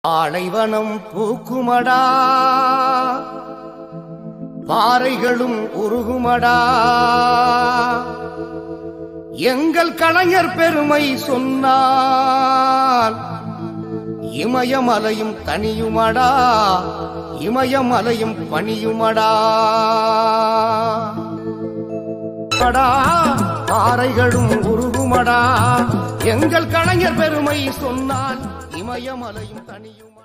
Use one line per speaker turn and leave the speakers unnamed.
ஆலைவனம் பூக்குமடா பாறைகளும் உருகுமடா எங்கள் கலைஞர் பெருமை சொன்னால் இமயமலையும் தனியுமடா இமயமலையும் பணியுமடா அடா, பாறைகளும் உருகுமடா எங்கள் கலைஞர் பெருமை சொன்னால் இமயமலையும் தனியும்